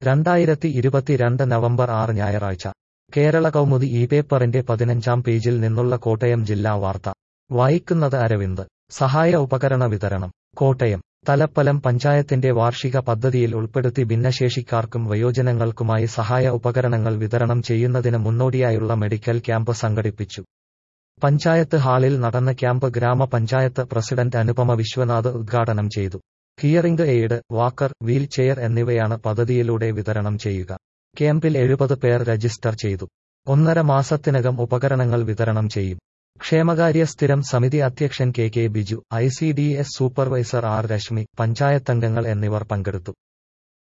രണ്ടായിരത്തി ഇരുപത്തിരണ്ട് നവംബർ ആറ് ഞായറാഴ്ച കേരള കൗമുദി ഈ പേപ്പറിന്റെ പതിനഞ്ചാം പേജിൽ നിന്നുള്ള കോട്ടയം ജില്ലാ വാർത്ത വായിക്കുന്നത് അരവിന്ദ് സഹായ ഉപകരണ വിതരണം കോട്ടയം തലപ്പലം പഞ്ചായത്തിന്റെ വാർഷിക പദ്ധതിയിൽ ഉൾപ്പെടുത്തി ഭിന്നശേഷിക്കാർക്കും വയോജനങ്ങൾക്കുമായി സഹായ ഉപകരണങ്ങൾ വിതരണം ചെയ്യുന്നതിന് മുന്നോടിയായുള്ള മെഡിക്കൽ ക്യാമ്പ് സംഘടിപ്പിച്ചു പഞ്ചായത്ത് ഹാളിൽ നടന്ന ക്യാമ്പ് ഗ്രാമപഞ്ചായത്ത് പ്രസിഡന്റ് അനുപമ വിശ്വനാഥ് ഉദ്ഘാടനം ചെയ്തു hearing aid walker wheelchair എന്നിവയാണ് പദ്ധതിയിലൂടെ വിതരണം ചെയ്യുക ക്യാമ്പിൽ എഴുപത് പേർ രജിസ്റ്റർ ചെയ്തു ഒന്നര മാസത്തിനകം ഉപകരണങ്ങൾ വിതരണം ചെയ്യും ക്ഷേമകാര്യ സ്ഥിരം സമിതി അധ്യക്ഷൻ K K Biju I C D S supervisor R Reshmi പഞ്ചായത്തംഗങ്ങൾ എന്നിവർ പങ്കെടുത്തു